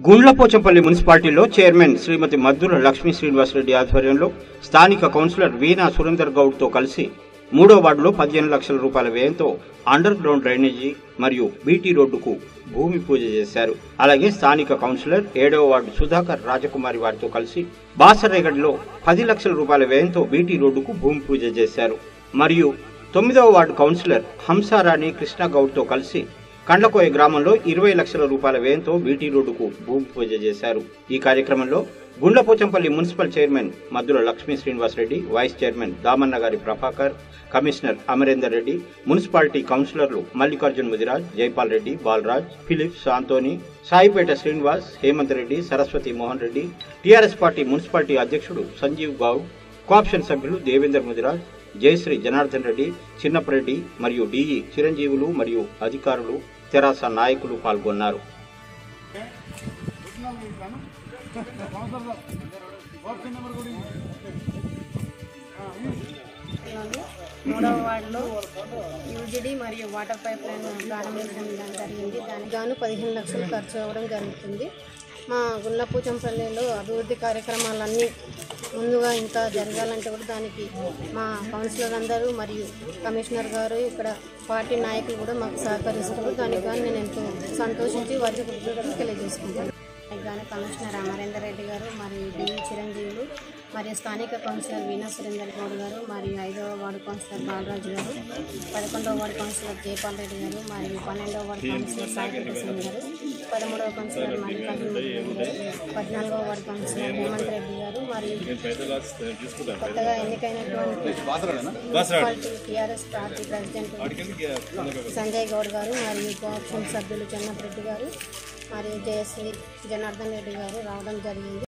గుండ్లపోచంపల్లి మున్సిపాలిటీలో చైర్మన్ శ్రీమతి మద్దుల లక్ష్మీ శ్రీనివాసరెడ్డి ఆధ్వర్యంలో స్థానిక కౌన్సిలర్ వీణా సురేందర్ గౌడ్ తో కలిసి మూడో వార్డులో పదిహేను లక్షల రూపాయల వ్యయంతో అండర్ గ్రౌండ్ డ్రైనేజీ మరియు బీటీ రోడ్డుకు భూమి పూజ చేశారు అలాగే స్థానిక కౌన్సిలర్ ఏడవ వార్డు సుధాకర్ రాజకుమారి వారితో కలిసి బాసరేగడ్లో పది లక్షల రూపాయల వ్యయంతో బీటీ రోడ్డుకు భూమి పూజ చేశారు మరియు తొమ్మిదవ వార్డు కౌన్సిలర్ హంసారాణి కృష్ణ గౌడ్తో కలిసి కండ్లకోయ గ్రామంలో ఇరవై లక్షల రూపాయల వ్యయంతో బీటీ రోడ్డుకు భూమి పూజ చేశారు ఈ కార్యక్రమంలో Gundlapochampally municipal chairman Maddula Lakshmi Srinivas Reddy vice chairman Damanna గారి ప్రభాకర్ కమిషనర్ అమరేందర్ రెడ్డి మున్సిపాలిటీ కౌన్సిలర్లు Mallikarjun Mudiraj Jaipal Reddy Balaraj Philips Anthony Saipet Srinivas Hemanth Reddy Saraswathi Mohan Reddy TRS party municipality అధ్యక్షుడు సంజీవ్ గౌడ్ కోఆప్షన్ సభ్యులు దేవేందర్ ముదిరాజ్ జయశ్రీ జనార్దన్ రెడ్డి చిన్నపరెడ్డి మరియు డిఈ చిరంజీవులు మరియు అధికారులు తెరాస నాయకులు పాల్గొన్నారు లోని మూడవ వార్డులో యూజిడి మరియు వాటర్ పైప్ లైన్ ప్రారంభించడం జరిగింది దానికి గాను పదిహేను లక్షలు ఖర్చు అవ్వడం జరుగుతుంది మా గుండ్లపూచంపల్లిలో అభివృద్ధి కార్యక్రమాలన్నీ ముందుగా ఇంకా జరగాలంటే కూడా దానికి మా కౌన్సిలర్ అందరూ మరియు కమిషనర్ గారు ఇక్కడ పార్టీ నాయకులు కూడా మాకు సహకరిస్తారు దానికి గాను నేను ఎంతో సంతోషించి వారికి కృతజ్ఞతలు తెలియజేసుకుంటాను గాను కమిషనర్ అమరేందర్ రెడ్డి గారు మరియు డి చిరంజీవులు మరియు స్థానిక కౌన్సిలర్ వీణా సురేందర్ గౌడ్ గారు మరియు ఐదవ వార్డు కౌన్సిలర్ బాలరాజు గారు పదకొండవ వార్డు కౌన్సిలర్ జయపాల్ రెడ్డి గారు మరియు పన్నెండవ వార్డు కౌన్సిలర్ సాయి సింగ్ గారు పదమూడవ కౌన్సిలర్ మల్లికార్జున రెడ్డి గారు పద్నాలుగవ వార్డు కౌన్సిలర్ హేమంత్ రెడ్డి గారు మరియు కొత్తగా ఎన్నికైనటువంటి municipality TRS party president Sanjay Goud గారు మరియు కోఆప్షన్ సభ్యులు చెన్నపరెడ్డి గారు మరియు జయశ్రీ జనార్దన్ రెడ్డి గారు రావడం జరిగింది